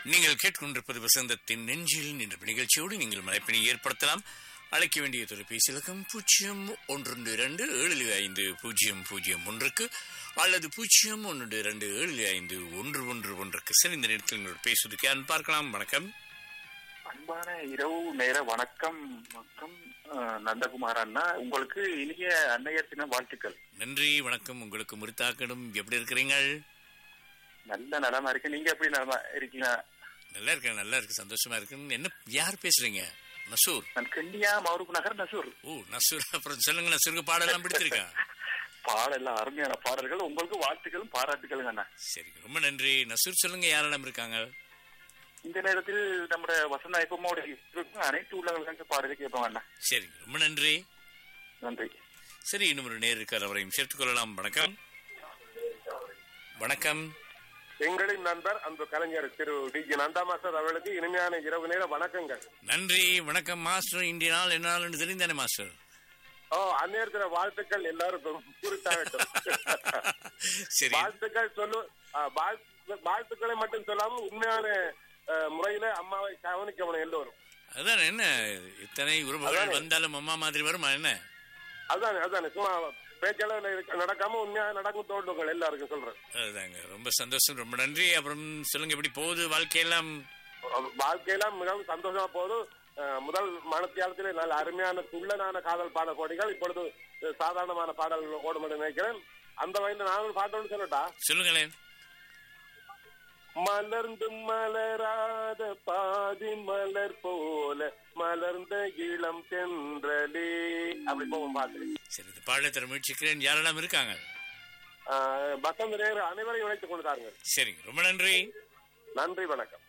நீங்கள் கேட்கொண்டிருப்பது வசந்தத்தின் நெஞ்சில் என்ற நிகழ்ச்சியோடு நீங்கள் மலைப்பினை ஏற்படுத்தலாம் அழைக்க வேண்டிய தொலைபேசி இலக்கம் பூஜ்ஜியம் ஒன்று இரண்டு ஏழு ஐந்து பூஜ்ஜியம் பூஜ்ஜியம் ஒன்றுக்கு அல்லது பூஜ்ஜியம் ஒன்று இரண்டு ஏழு ஐந்து ஒன்று ஒன்று ஒன்றுக்கு சரி இந்த நேரத்தில் நீங்கள் பேசுவதற்கு யாருன்னு பார்க்கலாம் வணக்கம் அன்பான இரவு நேர வணக்கம் வணக்கம் அஹ், நந்தகுமார் அண்ணா உங்களுக்கு இனிய அன்னையர் தின வாழ்த்துக்கள் நன்றி வணக்கம் உங்களுக்கு முறித்தாக்கணும் எப்படி இருக்கிறீங்கள் நல்ல நலமா இருக்கு நீங்க எப்படி நலமா இருக்கீங்க நல்லா இருக்கேன் நல்லா இருக்கு சந்தோஷமா இருக்குன்னு என்ன யார் பேசுறீங்க நசூர் நான் கண்டியா மவுருக்கு நகர் நசூர் ஓ நசூர் அப்புறம் சொல்லுங்க நசூருக்கு பாடலாம் பிடித்திருக்கா பாடெல்லாம் அருமையான பாடல்கள் உங்களுக்கு வாழ்த்துக்களும் பாராட்டுகளும் அண்ணா சரி ரொம்ப நன்றி நசூர் சொல்லுங்க யாரெல்லாம் இருக்காங்க இந்த நேரத்தில் நம்முடைய வசந்த ஐப்பமோட இருக்கும் அனைத்து உள்ளவர்களுக்கு பாடலை கேட்போம் அண்ணா சரி ரொம்ப நன்றி நன்றி சரி இன்னும் ஒரு நேர் இருக்கார் அவரையும் சேர்த்துக் கொள்ளலாம் வணக்கம் வணக்கம் எங்களின் நண்பர் அந்த கலைஞர் Thiru T G Nanda master அவர்களுக்கு இனிமையான இரவு நேர வணக்கங்கள் நன்றி வணக்கம் மாஸ்டர் இன்றைய நாள் என்ன நாள் என்று தெரிந்தானே மாஸ்டர் ஓ அந்நேரத்துல வாழ்த்துக்கள் எல்லாருக்கும் குறித்தாகட்டும் சரி வாழ்த்துக்கள் சொல்லு ஆ, வாழ்த்து- வாழ்த்துக்களை மட்டும் சொல்லாம உண்மையான ஆ, முறையில அம்மாவை கவனிக்கணும் எல்லோரும் அதான் என்ன இத்தனை உறவுகள் அதானே. வந்தாலும் அம்மா மாதிரி வருமா என்ன அதானே அதானே சும்மா பேச்சளவுல இருக்க- நடக்காம உண்மையா நடக்கும் தோண்டுங்கள் எல்லாருக்கும் சொல்றேன் அதுதாங்க ரொம்ப சந்தோஷம் ரொம்ப நன்றி அப்புறம் சொல்லுங்க எப்படி போகுது வாழ்க்கையெல்லாம் வாழ்க்கையெல்லாம் மிகவும் சந்தோஷமா போதும் அஹ், முதல் மனத்தியாலத்திலே நல்ல அருமையான துள்ளனான காதல் பாட கோடிகள் இப்பொழுது அஹ், சாதாரணமான பாடல்கள் ஓடும் என்று நினைக்கிறேன் அந்த வகையில் நானும் பாட்டோன்னு சொல்லட்டா சொல்லுங்களேன் மலர்ந்து மலராத பாதி மலர் போல மலர்ந்த இளம் தென்றலே அப்படி போகும் பாட்டு சரி இது பாட தர முயற்சிக்கிறேன் யாரெல்லாம் இருக்காங்க அஹ், வசந்த நேரு அனைவரையும் இணைத்துக் கொண்டார்கள் சரிங்க ரொம்ப நன்றி நன்றி வணக்கம்